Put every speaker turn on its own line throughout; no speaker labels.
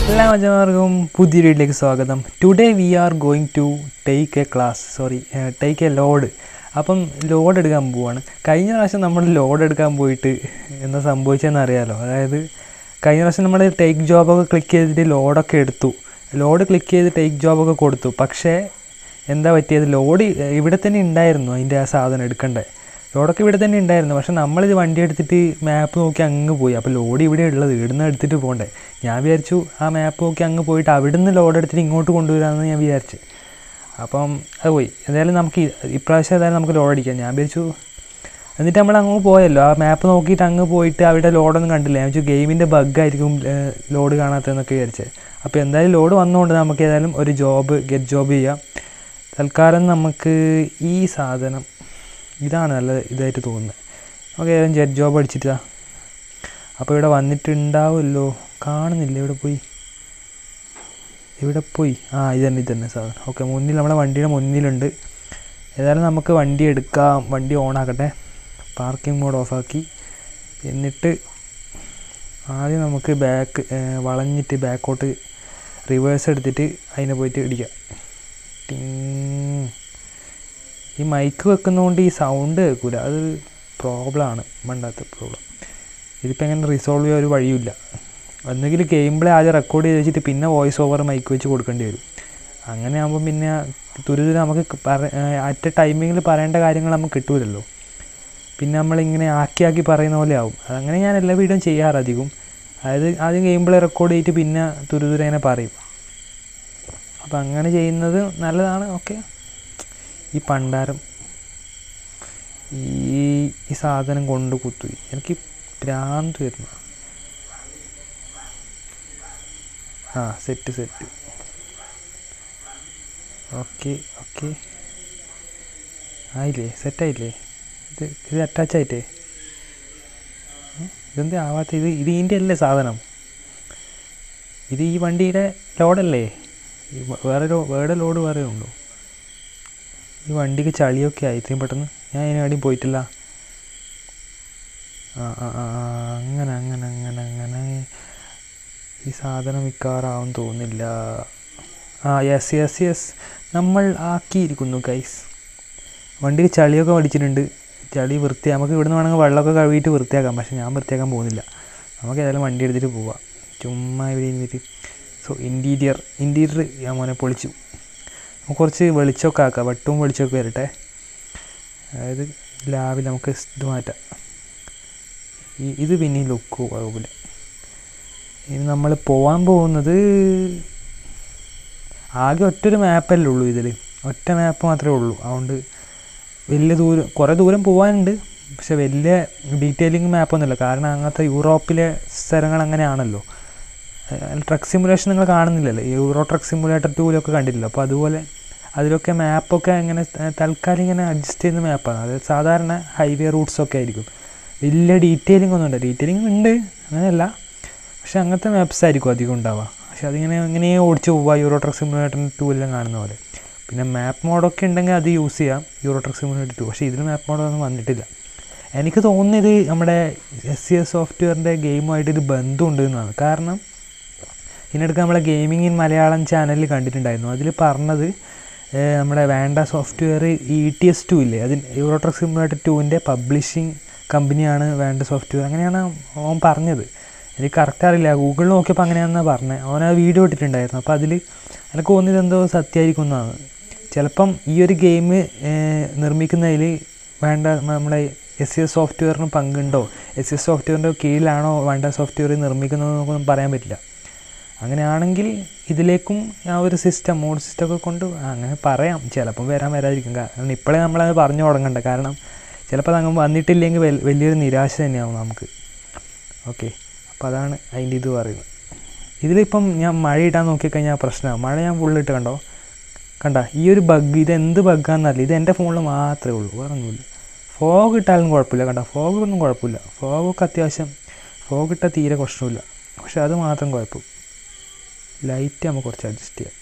എല്ലാ മച്ചന്മാർക്കും പുതിയ വീട്ടിലേക്ക് സ്വാഗതം today we are going to take a class sorry take a load അപ്പം ലോഡ് എടുക്കാൻ പോവാണ് കഴിഞ്ഞ പ്രാവശ്യം നമ്മൾ ലോഡ് എടുക്കാൻ പോയിട്ട് എന്താ സംഭവിച്ചതെന്ന് അറിയാലോ അതായത് കഴിഞ്ഞ പ്രാവശ്യം നമ്മൾ ടേക്ക് ജോബൊക്കെ ക്ലിക്ക് ചെയ്തിട്ട് ലോഡൊക്കെ എടുത്തു ലോഡ് ക്ലിക്ക് ചെയ്ത് ടേക്ക് ജോബൊക്കെ കൊടുത്തു പക്ഷേ എന്താ പറ്റിയത് ലോഡ് ഇവിടെ തന്നെ ഉണ്ടായിരുന്നു അതിൻ്റെ ആ സാധനം എടുക്കണ്ടേ ലോഡൊക്കെ ഇവിടെ തന്നെ ഉണ്ടായിരുന്നു പക്ഷെ നമ്മളിത് വണ്ടി എടുത്തിട്ട് മാപ്പ് നോക്കി അങ്ങ് പോയി അപ്പോൾ ലോഡ് ഇവിടെ ഉള്ളത് ഇവിടുന്ന് എടുത്തിട്ട് പോകണ്ടേ ഞാൻ വിചാരിച്ചു ആ മാപ്പ് നോക്കി അങ്ങ് പോയിട്ട് അവിടുന്ന് ലോഡ് എടുത്തിട്ട് ഇങ്ങോട്ട് കൊണ്ടുവരാമെന്ന് ഞാൻ വിചാരിച്ചു അപ്പം അത് പോയി എന്തായാലും നമുക്ക് ഈ- ഇപ്രാവശ്യം ഏതായാലും നമുക്ക് ലോഡ് അടിക്കാം ഞാൻ വിചാരിച്ചു എന്നിട്ട് നമ്മൾ അങ്ങ് പോയല്ലോ ആ മാപ്പ് നോക്കിയിട്ട് അങ്ങ് പോയിട്ട് അവിടെ ലോഡൊന്നും കണ്ടില്ല ഞാൻ വിചാരിച്ചു ഗെയിമിൻ്റെ ബഗ്ഗായിരിക്കും ലോഡ് കാണാത്തതെന്നൊക്കെ വിചാരിച്ചത് അപ്പോൾ എന്തായാലും ലോഡ് വന്നുകൊണ്ട് നമുക്ക് ഏതായാലും ഒരു ജോബ് ഗെറ്റ് ജോബ് ചെയ്യാം തൽക്കാലം നമുക്ക് ഈ സാധനം ഇതാണ് നല്ല ഇതായിട്ട് തോന്നുന്നത് നമുക്ക് ഏതായാലും ജെറ്റ് ജോബ് അടിച്ചിട്ടാ അപ്പോൾ ഇവിടെ വന്നിട്ടുണ്ടാവുമല്ലോ കാണുന്നില്ല ഇവിടെ പോയി ഇവിടെ പോയി ആ ഇത് തന്നെ ഇത് തന്നെ സാധനം ഓക്കെ മുന്നിൽ നമ്മളെ വണ്ടിയുടെ മുന്നിലുണ്ട് ഏതായാലും നമുക്ക് വണ്ടി എടുക്കാം വണ്ടി ഓണാക്കട്ടെ പാർക്കിംഗ് മോഡ് ഓഫാക്കി എന്നിട്ട് ആദ്യം നമുക്ക് ബാക്ക് വളഞ്ഞിട്ട് ബാക്കോട്ട് റിവേഴ്സ് എടുത്തിട്ട് അതിനെ പോയിട്ട് ഇടിക്കാം ടിങ്. ഈ മൈക്ക് വെക്കുന്നതുകൊണ്ട് ഈ സൗണ്ട് കേൾക്കില്ല അത് പ്രോബ്ലമാണ് മണ്ടാത്ത പ്രോബ്ലം ഇതിപ്പോൾ എങ്ങനെ റിസോൾവ് ചെയ്യാൻ ഒരു വഴിയില്ല ഒന്നുകിൽ ഗെയിം പ്ലേ ആദ്യം റെക്കോർഡ് ചെയ്ത് വെച്ചിട്ട് പിന്നെ വോയിസ് ഓവർ മൈക്ക് വെച്ച് കൊടുക്കേണ്ടി വരും അങ്ങനെ ആകുമ്പോൾ പിന്നെ തുരിതുര നമുക്ക് പറ അറ്റ് ടൈമിങ്ങിൽ പറയേണ്ട കാര്യങ്ങൾ നമുക്ക് കിട്ടൂലല്ലോ പിന്നെ നമ്മളിങ്ങനെ ആക്കി ആക്കി പറയുന്ന പോലെ ആവും അതങ്ങനെ ഞാൻ എല്ലാ വീഡിയോയും ചെയ്യാറ് അധികം അതായത് ആദ്യം ഗെയിം പ്ലേ റെക്കോർഡ് ചെയ്തിട്ട് പിന്നെ തുരുതുര ഇങ്ങനെ പറയും അപ്പം അങ്ങനെ ചെയ്യുന്നത് നല്ലതാണ് ഓക്കെ ഈ പണ്ടാരം ഈ ഈ സാധനം കൊണ്ട് കുത്തുപോയി എനിക്ക് ഭ്രാന്ത് വരുന്നു ആ സെറ്റ് സെറ്റ് ഓക്കെ ഓക്കെ ആയില്ലേ സെറ്റായില്ലേ ഇത് ഇത് അറ്റാച്ച് ആയിട്ടേ ഏ? ഇതെന്താ ആവാത്ത ഇത് ഇത് ഇതിൻ്റെ അല്ലേ സാധനം ഇത് ഈ വണ്ടിയുടെ ലോഡല്ലേ ഈ വ- വേറെ ലോ വേറെ ലോഡ് വേറെ ഉണ്ടോ ഈ വണ്ടിക്ക് ചളിയൊക്കെ ആയി ഇത്രയും പെട്ടെന്ന് ഞാൻ അതിനെവിടെയും പോയിട്ടില്ല ആ ആ ആ ആ, അങ്ങനെ അങ്ങനെ അങ്ങനെ അങ്ങനെ ഈ സാധനം മിക്കവാറാവും തോന്നില്ല ആ യെസ് യെസ് യെസ് നമ്മൾ ആക്കിയിരിക്കുന്നു ഗൈസ് വണ്ടിയിൽ ചളിയൊക്കെ അടിച്ചിട്ടുണ്ട് ചളി വൃത്തി നമുക്ക് ഇവിടുന്ന് വേണമെങ്കിൽ വെള്ളമൊക്കെ കഴുകിയിട്ട് വൃത്തിയാക്കാം പക്ഷെ ഞാൻ വൃത്തിയാക്കാൻ പോകുന്നില്ല നമുക്ക് ഏതായാലും വണ്ടി എടുത്തിട്ട് പോവാം ചുമ്മാ ഇവിടെ ഇരുന്നിട്ട് സോ ഇൻറ്റീരിയർ ഇൻറ്റീരിയർ ഞാൻ മോനെ പൊളിച്ചു നമുക്ക് കുറച്ച് വെളിച്ചമൊക്കെ ആക്കാം വെട്ടവും വെളിച്ചമൊക്കെ വരട്ടെ അതായത് ലാവിൽ നമുക്ക് ഇത് മാറ്റാം ഈ ഇത് പിന്നെ ലുക്ക് കുഴപ്പമില്ല ഇനി നമ്മൾ പോകാൻ പോകുന്നത് ആകെ ഒറ്റൊരു മാപ്പല്ലേ ഉള്ളൂ ഇതിൽ ഒറ്റ മാപ്പ് മാത്രമേ ഉള്ളൂ അതുകൊണ്ട് വലിയ ദൂരം കുറേ ദൂരം പോകാനുണ്ട് പക്ഷെ വലിയ ഡീറ്റെയിലിംഗ് മാപ്പൊന്നുമില്ല കാരണം അങ്ങനത്തെ യൂറോപ്പിലെ സ്ഥലങ്ങൾ അങ്ങനെയാണല്ലോ ട്രക്ക് സിമുലേഷൻ നിങ്ങൾ കാണുന്നില്ലല്ലോ യൂറോ ട്രക്ക് സിമുലേറ്റർ ടൂലൊക്കെ കണ്ടിട്ടില്ല അപ്പോൾ അതുപോലെ അതിലൊക്കെ മാപ്പൊക്കെ ഇങ്ങനെ ത- തൽക്കാലം ഇങ്ങനെ അഡ്ജസ്റ്റ് ചെയ്യുന്ന മാപ്പാണ് അത് സാധാരണ ഹൈവേ റൂട്ട്സൊക്കെ ആയിരിക്കും വലിയ ഡീറ്റെയിലിംഗ് ഒന്നും ഉണ്ട് ഡീറ്റെയിലിംഗ് ഉണ്ട് അങ്ങനെയല്ല പക്ഷെ അങ്ങനത്തെ മാപ്സ് ആയിരിക്കും അധികം ഉണ്ടാവുക പക്ഷെ അതിങ്ങനെ ഇങ്ങനെ ഓടിച്ച് പോവുക യൂറോ ട്രക്ക് സിമുലേറ്റർ ടൂ എല്ലാം കാണുന്ന പോലെ പിന്നെ മാപ്പ് മോഡൊക്കെ ഉണ്ടെങ്കിൽ അത് യൂസ് ചെയ്യാം യൂറോ ട്രക്ക് സിമുലേറ്റർ ടു പക്ഷേ ഇതിൽ മാപ്പ് മോഡൊന്നും വന്നിട്ടില്ല എനിക്ക് തോന്നുന്നത് നമ്മുടെ എസ് സി എസ് സോഫ്റ്റ്വെയറിൻ്റെ ഗെയിമുമായിട്ട് ഒരു ബന്ധമുണ്ട് എന്നാണ് കാരണം ഇതിനിടയ്ക്ക് നമ്മളെ ഗെയിമിംഗ് ഇൻ മലയാളം ചാനലിൽ കണ്ടിട്ടുണ്ടായിരുന്നു അതിൽ പറഞ്ഞത് ഏഹ്, നമ്മുടെ വേണ്ട software E T S two ഇല്ലേ അതിന് യൂറോ ട്രക്ക് സിമുലേറ്റർ ടുവിൻ്റെ പബ്ലിഷിംഗ് കമ്പനിയാണ് വേണ്ട സോഫ്റ്റ്വെയർ അങ്ങനെയാണ് ഓൻ പറഞ്ഞത് എനിക്ക് കറക്റ്റ് അറിയില്ല ഗൂഗിളിൽ നോക്കിയപ്പോൾ അങ്ങനെയാണെന്നാണ് പറഞ്ഞത് അവൻ ആ വീഡിയോ ഇട്ടിട്ടുണ്ടായിരുന്നു അപ്പോൾ അതിൽ എനിക്ക് തോന്നിയത് എന്തോ സത്യമായിരിക്കും എന്നാണ് ചിലപ്പം ഈ ഒരു ഗെയിം നിർമ്മിക്കുന്നതിൽ വേണ്ട നമ്മുടെ എസ് സി എസ് സോഫ്റ്റ്വെയറിന് പങ്കുണ്ടോ എസ് സി എസ് സോഫ്റ്റ്വെയറിൻ്റെ കീഴിലാണോ വേണ്ട സോഫ്റ്റ്വെയർ നിർമ്മിക്കുന്നതെന്നൊന്നും പറയാൻ പറ്റില്ല അങ്ങനെയാണെങ്കിൽ ഇതിലേക്കും ആ ഒരു സിസ്റ്റം മോഡ് സിസ്റ്റം ഒക്കെ കൊണ്ട് അങ്ങനെ പറയാം ചിലപ്പം വരാൻ വരാതിരിക്കും കാരണം ഇപ്പോഴേ നമ്മളത് പറഞ്ഞു തുടങ്ങണ്ട കാരണം ചിലപ്പോൾ അങ്ങ് വന്നിട്ടില്ലെങ്കിൽ വൽ- വലിയൊരു നിരാശ തന്നെയാവും നമുക്ക് ഓക്കെ അപ്പോൾ അതാണ് അതിൻ്റെ ഇത് പറയുന്നത് ഇതിലിപ്പം ഞാൻ മഴ ഇടാൻ നോക്കിക്കഴിഞ്ഞാൽ പ്രശ്നമാണ് മഴ ഞാൻ ഫുള്ളിട്ട് കണ്ടോ കണ്ട ഈ ഒരു ബഗ് ഇത് എന്ത് ബഗ്ഗാന്നറിയില്ല ഇത് എൻ്റെ ഫോണിൽ മാത്രമേ ഉള്ളൂ വേറെ ഒന്നുമില്ല ഫോഗ് ഇട്ടാലും കുഴപ്പമില്ല കണ്ട ഫോഗ് ഒന്നും കുഴപ്പമില്ല ഫോഗൊക്കെ അത്യാവശ്യം ഫോഗ് ഇട്ടാൽ തീരെ പ്രശ്നമില്ല പക്ഷെ അത് മാത്രം കുഴപ്പം ലൈറ്റ് നമുക്ക് കുറച്ച് അഡ്ജസ്റ്റ് ചെയ്യാം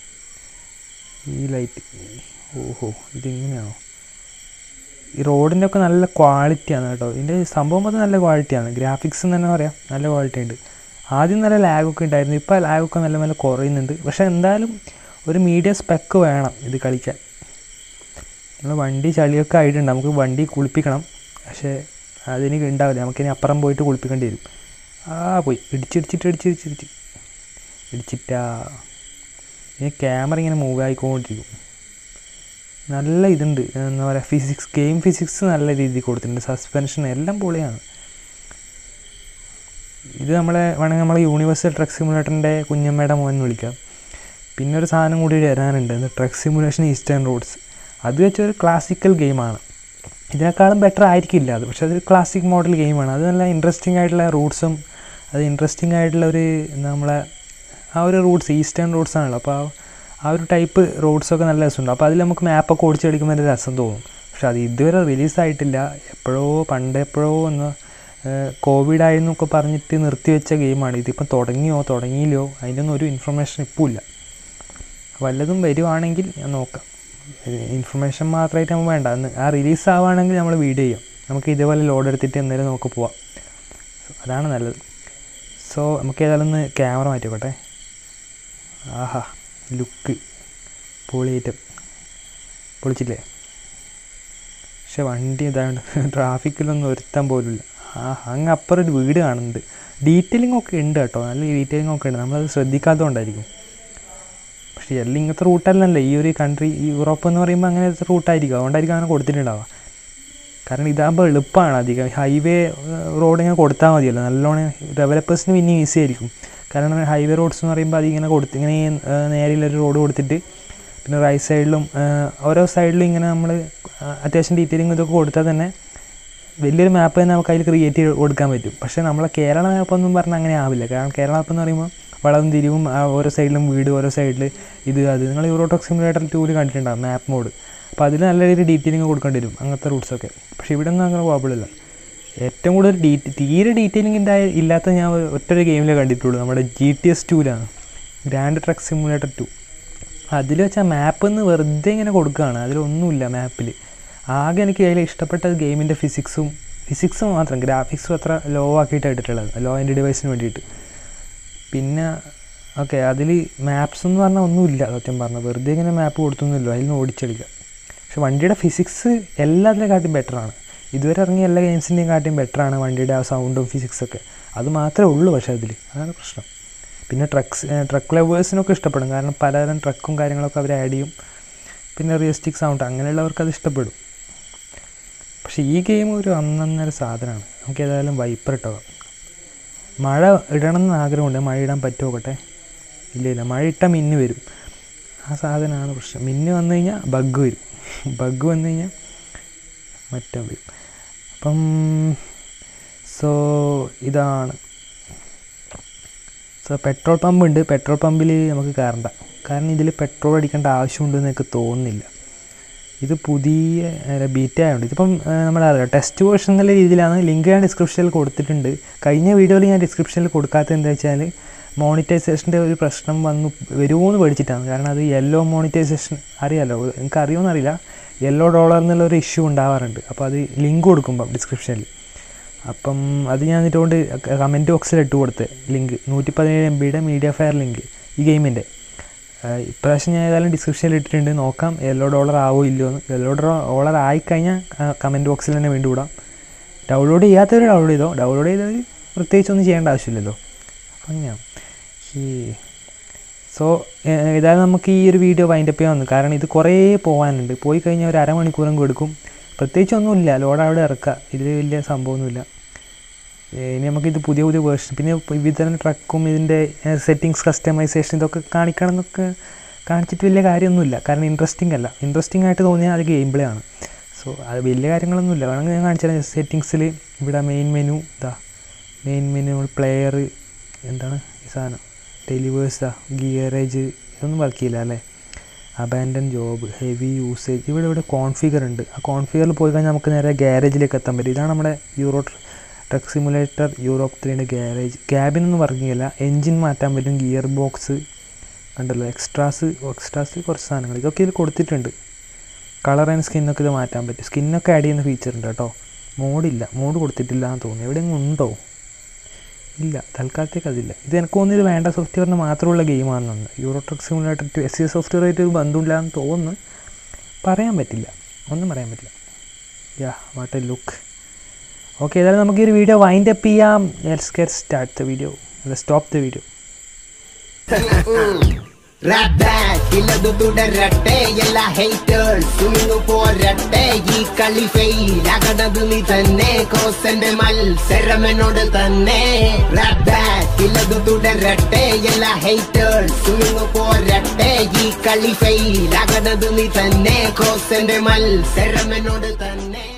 ഈ ലൈറ്റ് ഓഹോ ഇതിങ്ങനെയാണോ ഈ റോഡിൻ്റെ ഒക്കെ നല്ല ക്വാളിറ്റിയാണ് കേട്ടോ ഇതിൻ്റെ സംഭവം അത് നല്ല ക്വാളിറ്റിയാണ് ഗ്രാഫിക്സ് എന്ന് തന്നെ പറയാം നല്ല ക്വാളിറ്റി ഉണ്ട് ആദ്യം നല്ല ലാഗൊക്കെ ഉണ്ടായിരുന്നു ഇപ്പോൾ ലാഗൊക്കെ മെല്ലെ മെല്ലെ കുറയുന്നുണ്ട് പക്ഷേ എന്തായാലും ഒരു മീഡിയം സ്പെക്ക് വേണം ഇത് കളിക്കാൻ നമ്മൾ വണ്ടി ചളിയൊക്കെ ആയിട്ടുണ്ട് നമുക്ക് വണ്ടി കുളിപ്പിക്കണം പക്ഷേ അതിന് ഉണ്ടാവില്ല നമുക്കിനി അപ്പുറം പോയിട്ട് കുളിപ്പിക്കേണ്ടി വരും ആ പോയി ഇടിച്ചിടിച്ചിട്ട് ഇടിച്ചിടിച്ചിടിച്ച് ഇടിച്ചിട്ടാ ഇനി ക്യാമറ ഇങ്ങനെ മൂവ് ആയിക്കൊണ്ടിരിക്കും നല്ല ഇതുണ്ട് എന്താ പറയുക ഫിസിക്സ് ഗെയിം ഫിസിക്സ് നല്ല രീതിയിൽ കൊടുത്തിട്ടുണ്ട് സസ്പെൻഷൻ എല്ലാം പൊളിയാണ് ഇത് നമ്മളെ വേണമെങ്കിൽ നമ്മളെ യൂണിവേഴ്സൽ ട്രക്ക് സിമുലേറ്ററിൻ്റെ കുഞ്ഞമ്മയുടെ മോൻ എന്ന് വിളിക്കാം പിന്നെ ഒരു സാധനം കൂടി വരാനുണ്ട് ട്രക്ക് സിമുലേഷൻ ഈസ്റ്റേൺ റോഡ്സ് അത് വെച്ചൊരു ക്ലാസിക്കൽ ഗെയിമാണ് ഇതിനേക്കാളും ബെറ്റർ ആയിരിക്കില്ല അത് പക്ഷേ അതൊരു ക്ലാസിക് മോഡൽ ഗെയിമാണ് അത് നല്ല ഇൻട്രസ്റ്റിംഗ് ആയിട്ടുള്ള റൂട്ട്സും അത് ഇൻട്രസ്റ്റിംഗ് ആയിട്ടുള്ള ഒരു നമ്മളെ ആ ഒരു റൂട്ട്സ് ഈസ്റ്റേൺ റൂട്ട്സ് ആണല്ലോ അപ്പോൾ ആ- ആ ഒരു ടൈപ്പ് റോഡ്സൊക്കെ നല്ല രസമുണ്ട് അപ്പോൾ അതിൽ നമുക്ക് മാപ്പൊക്കെ ഓടിച്ച് കളിക്കുമ്പോൾ ഒരു രസം തോന്നും പക്ഷെ അത് ഇതുവരെ റിലീസായിട്ടില്ല എപ്പോഴോ പണ്ട് എപ്പോഴോ ഒന്ന് കോവിഡ് ആയെന്നൊക്കെ പറഞ്ഞിട്ട് നിർത്തിവെച്ച ഗെയിമാണ് ഇതിപ്പം തുടങ്ങിയോ തുടങ്ങിയില്ലയോ അതിൻ്റെയൊന്നും ഒരു ഇൻഫർമേഷൻ ഇപ്പോൾ ഇല്ല വല്ലതും വരുവാണെങ്കിൽ ഞാൻ നോക്കാം ഇൻഫർമേഷൻ മാത്രമായിട്ട് നമുക്ക് വേണ്ട അന്ന് ആ റിലീസ് ആവുകയാണെങ്കിൽ നമ്മൾ വീഡിയോ ചെയ്യാം നമുക്ക് ഇതേപോലെ ലോഡ് എടുത്തിട്ട് എന്തായാലും നമുക്ക് പോവാം അതാണ് നല്ലത് സോ നമുക്ക് ഏതായാലും ഒന്ന് ക്യാമറ മാറ്റിക്കോട്ടെ ആഹാ ലുക്ക് പൊളിയേറ്റം പൊളിച്ചില്ലേ പക്ഷെ വണ്ടി ഇതാണ്ട് ട്രാഫിക്കിലൊന്നും ഒരുത്താൻ പോലുമില്ല ആ അങ്ങ് അപ്പുറം ഒരു വീട് കാണുന്നുണ്ട് ഡീറ്റെയിലിംഗ് ഒക്കെ ഉണ്ട് കേട്ടോ നല്ല ഡീറ്റെയിലിംഗ് ഒക്കെ ഉണ്ട് നമ്മളത് ശ്രദ്ധിക്കാത്തതുകൊണ്ടായിരിക്കും പക്ഷേ എല്ലാം ഇങ്ങനത്തെ റൂട്ടല്ലല്ലോ ഈ ഒരു കൺട്രി ഈ യൂറോപ്പ് എന്ന് പറയുമ്പോൾ അങ്ങനത്തെ റൂട്ടായിരിക്കും അതുകൊണ്ടായിരിക്കും അങ്ങനെ കൊടുത്തിട്ടുണ്ടാവുക കാരണം ഇതാകുമ്പോൾ എളുപ്പമാണ് അധികം ഹൈവേ റോഡ് ഇങ്ങനെ കൊടുത്താൽ മതിയല്ലോ നല്ലോണം ഡെവലപ്പേഴ്സിന് പിന്നെ ഈസി ആയിരിക്കും കാരണം ഹൈവേ റോഡ്സ് എന്ന് പറയുമ്പോൾ അതിങ്ങനെ കൊടുത്ത് ഇങ്ങനെ നേരെയുള്ളൊരു റോഡ് കൊടുത്തിട്ട് പിന്നെ റൈറ്റ് സൈഡിലും ഓരോ സൈഡിലും ഇങ്ങനെ നമ്മൾ അത്യാവശ്യം ഡീറ്റെയിലിംഗ് ഇതൊക്കെ കൊടുത്താൽ തന്നെ വലിയൊരു മാപ്പ് തന്നെ നമുക്ക് അതിൽ ക്രിയേറ്റ് ചെയ്ത് കൊടുക്കാൻ പറ്റും പക്ഷേ നമ്മളെ കേരള മാപ്പ് ഒന്നും പറഞ്ഞാൽ അങ്ങനെ ആവില്ല കാരണം കേരള മാപ്പ് എന്ന് പറയുമ്പോൾ വളവും തിരിവും ആ ഓരോ സൈഡിലും വീട് ഓരോ സൈഡിൽ ഇത് അത് നിങ്ങൾ യൂറോടോക് സിമുലേറ്റർ ടൂല് കണ്ടിട്ടുണ്ടാകും മാപ്പ് മോഡ് അപ്പോൾ അതിൽ നല്ല രീതിയിൽ ഡീറ്റെയിലിംഗ് കൊടുക്കേണ്ടി വരും അങ്ങനത്തെ റൂട്ട്സൊക്കെ പക്ഷേ ഇവിടെ ഒന്നും അങ്ങനെ കുഴപ്പമില്ല ഏറ്റവും കൂടുതൽ ഡീറ്റ് തീരെ ഡീറ്റെയിലിംഗ് ഉണ്ടായ ഇല്ലാത്ത ഞാൻ ഒരു- ഒറ്റൊരു ഗെയിമിലേ കണ്ടിട്ടുള്ളൂ നമ്മുടെ ജി ടി എസ് ടൂലാണ് ഗ്രാൻഡ് ട്രക്ക് സിമുലേറ്റർ ടു അതിൽ വെച്ചാൽ മാപ്പ് എന്ന് വെറുതെ ഇങ്ങനെ കൊടുക്കുകയാണ് അതിലൊന്നുമില്ല മാപ്പിൽ ആകെ എനിക്ക് അതിൽ ഇഷ്ടപ്പെട്ട ഗെയിമിൻ്റെ ഫിസിക്സും ഫിസിക്സ് മാത്രം ഗ്രാഫിക്സും അത്ര ലോ ആക്കിയിട്ട് ഇട്ടിട്ടുള്ളത് ലോ ആൻഡ് ഡിവൈസിന് വേണ്ടിയിട്ട് പിന്നെ ഓക്കെ അതിൽ മാപ്സ് എന്ന് പറഞ്ഞാൽ ഒന്നുമില്ല സത്യം പറഞ്ഞാൽ വെറുതെ ഇങ്ങനെ മാപ്പ് കൊടുത്തൊന്നുമില്ല അതിൽ നിന്ന് ഓടിച്ചെടുക്കുക പക്ഷെ വണ്ടിയുടെ ഫിസിക്സ് എല്ലാത്തിനെ കാട്ടിയും ബെറ്ററാണ് ഇതുവരെ ഇറങ്ങിയ എല്ലാ ഗെയിംസിൻ്റെയും കാട്ടിയും ബെറ്ററാണ് വണ്ടിയുടെ ആ സൗണ്ടും ഫിസിക്സൊക്കെ അത് മാത്രമേ ഉള്ളൂ പക്ഷേ അതിൽ അതാണ് പ്രശ്നം പിന്നെ ട്രക്സ് ട്രക്ക് ലവേഴ്സിനൊക്കെ ഇഷ്ടപ്പെടും കാരണം പലതരം ട്രക്കും കാര്യങ്ങളൊക്കെ അവർ ആഡ് ചെയ്യും പിന്നെ റിയലിസ്റ്റിക് സൗണ്ട് അങ്ങനെയുള്ളവർക്ക് അത് ഇഷ്ടപ്പെടും പക്ഷേ ഈ ഗെയിം ഒരു അന്നന്നര സാധനമാണ് നമുക്ക് ഏതായാലും വൈപ്പർ ഇട്ടോ മഴ ഇടണം എന്ന് ആഗ്രഹമുണ്ട് മഴ ഇടാൻ പറ്റുമോ നോക്കട്ടെ ഇല്ല ഇല്ല മഴ ഇട്ടാൽ മിന്ന് വരും ആ സാധനമാണ് പ്രശ്നം മിന്ന് വന്നു കഴിഞ്ഞാൽ ബഗ് വരും ബഗ് വന്നു കഴിഞ്ഞാൽ മറ്റം വരും അപ്പം സോ ഇതാണ് സോ പെട്രോൾ പമ്പ് ഉണ്ട് പെട്രോൾ പമ്പിൽ നമുക്ക് കയറണ്ട കാരണം ഇതിൽ പെട്രോൾ അടിക്കേണ്ട ആവശ്യമുണ്ടെന്ന് എനിക്ക് തോന്നുന്നില്ല ഇത് പുതിയ ബീറ്റ ആയതുകൊണ്ട് ഇതിപ്പം നമ്മളറിയാം ടെസ്റ്റ് വേർഷൻ എന്നുള്ള രീതിയിലാണ് ലിങ്ക് ഞാൻ ഡിസ്ക്രിപ്ഷനിൽ കൊടുത്തിട്ടുണ്ട് കഴിഞ്ഞ വീഡിയോയിൽ ഞാൻ ഡിസ്ക്രിപ്ഷനിൽ കൊടുക്കാത്തത് എന്താ വെച്ചാൽ മോണിറ്റൈസേഷൻ്റെ ഒരു പ്രശ്നം വന്നു വരുമോ എന്ന് പേടിച്ചിട്ടാണ് കാരണം അത് യെല്ലോ മോണിറ്റൈസേഷൻ അറിയാലോ എനിക്ക് അറിയുമെന്ന് അറിയില്ല യെല്ലോ ഡോളർ എന്നുള്ള ഒരു ഇഷ്യൂ ഉണ്ടാവാറുണ്ട് അപ്പോൾ അത് ലിങ്ക് കൊടുക്കുമ്പം ഡിസ്ക്രിപ്ഷനിൽ അപ്പം അത് ഞാൻ എന്നിട്ടുകൊണ്ട് കമൻറ്റ് ബോക്സിൽ ഇട്ട് കൊടുത്ത് ലിങ്ക് നൂറ്റി പതിനേഴ് എം ബിയുടെ മീഡിയ ഫയർ ലിങ്ക് ഈ ഗെയിമിൻ്റെ ഇപ്രാവശ്യം ഞാൻ ഏതായാലും ഡിസ്ക്രിപ്ഷനിൽ ഇട്ടിട്ടുണ്ട് നോക്കാം യെല്ലോ ഡോളർ ആവോ ഇല്ലയോ എന്ന് യെല്ലോ ഡോളർ ആയിക്കഴിഞ്ഞാൽ കമൻറ്റ് ബോക്സിൽ തന്നെ വീണ്ടും വിടാം ഡൗൺലോഡ് ചെയ്യാത്തവർ ഡൗൺലോഡ് ചെയ്തോ ഡൗൺലോഡ് ചെയ്തവർ പ്രത്യേകിച്ചൊന്നും ചെയ്യേണ്ട ആവശ്യമില്ലല്ലോ അപ്പം അങ്ങനെയാണ് ഈ സോ ഏതായാലും നമുക്ക് ഈ ഒരു വീഡിയോ വൈൻഡപ്പ് ചെയ്യാൻ വന്നു കാരണം ഇത് കുറേ പോകാനുണ്ട് പോയി കഴിഞ്ഞാൽ ഒരു അരമണിക്കൂറും കൊടുക്കും പ്രത്യേകിച്ചൊന്നുമില്ല ലോഡ് അവിടെ ഇറക്കുക ഇതിൽ വലിയ സംഭവമൊന്നുമില്ല ഏഹ് ഇനി നമുക്കിത് പുതിയ പുതിയ വേർഷൻ പിന്നെ വിതരണ ട്രക്കും ഇതിൻ്റെ സെറ്റിങ്സ് കസ്റ്റമൈസേഷൻ ഇതൊക്കെ കാണിക്കണം എന്നൊക്കെ കാണിച്ചിട്ട് വലിയ കാര്യമൊന്നുമില്ല കാരണം ഇൻട്രസ്റ്റിംഗ് അല്ല ഇൻട്രസ്റ്റിംഗ് ആയിട്ട് തോന്നിയാൽ അത് ഗെയിം പ്ലേ ആണ് സോ അത് വലിയ കാര്യങ്ങളൊന്നുമില്ല വേണമെങ്കിൽ ഞാൻ കാണിച്ചാൽ സെറ്റിങ്സിൽ ഇവിടെ മെയിൻ മെനു ഇതാ മെയിൻ മെനു പ്ലെയർ എന്താണ് ഈ സാധനം ഡെലിവേഴ്സാ ഗിയറേജ് ഇതൊന്നും വർക്ക് ചെയ്യില്ല അല്ലേ അബാൻഡൻ ജോബ് ഹെവി യൂസേജ് ഇവിടെ ഇവിടെ കോൺഫിഗർ ഉണ്ട് ആ കോൺഫിഗറിൽ പോയി കഴിഞ്ഞാൽ നമുക്ക് നേരെ ഗ്യാരേജിലേക്ക് എത്താൻ പറ്റും ഇതാണ് നമ്മുടെ യൂറോ ട്രക്ക് സിമുലേറ്റർ യൂറോപ്പ് ത്രീൻ്റെ ഗ്യാരേജ് ക്യാബിനൊന്നും വർക്ക് ചെയ്യില്ല എൻജിൻ മാറ്റാൻ പറ്റും ഗിയർ ബോക്സ് കണ്ടല്ലോ എക്സ്ട്രാസ് എക്സ്ട്രാസ് കുറച്ച് സാധനങ്ങൾ ഇതൊക്കെ ഇതിൽ കൊടുത്തിട്ടുണ്ട് കളർ ആൻഡ് സ്കിന്നൊക്കെ ഇത് മാറ്റാൻ പറ്റും സ്കിന്നൊക്കെ ആഡ് ചെയ്യുന്ന ഫീച്ചർ ഉണ്ട് കേട്ടോ മോഡില്ല മോഡ് കൊടുത്തിട്ടില്ല എന്ന് തോന്നുന്നു എവിടെയെങ്കിലും ഉണ്ടോ ഇല്ല തൽക്കാലത്തേക്ക് അതില്ല ഇത് എനിക്ക് തോന്നുന്നു ഇത് വേണ്ട സോഫ്റ്റ്വെയറിന് മാത്രമുള്ള ഗെയിമാണെന്ന് Euro Truck simulator two S C software ആയിട്ട് ഒരു ബന്ധമില്ല എന്ന് തോന്നുന്നു പറയാൻ പറ്റില്ല ഒന്നും പറയാൻ പറ്റില്ല yeah what a look okay ഏതായാലും നമുക്ക് ഈ ഒരു വീഡിയോ വൈൻഡ് അപ്പ് ചെയ്യാം let's get start the video അല്ല stop the video
Rap back, ഇല്ലതു തുടരട്ടെ എല്ലാ haters തുണിന്നു പോരട്ടെ ഈ കളി ഫെയിൽ ആകണത് നീ തന്നെ കോസന്റെ മത്സരം എന്നോട് തന്നെ Rap back, ഇല്ലതു തുടരട്ടെ എല്ലാ haters തുണിന്നു പോരട്ടെ ഈ കളി ഫെയിൽ ആകണത് നീ തന്നെ കോസന്റെ മത്സരം എന്നോട് തന്നെ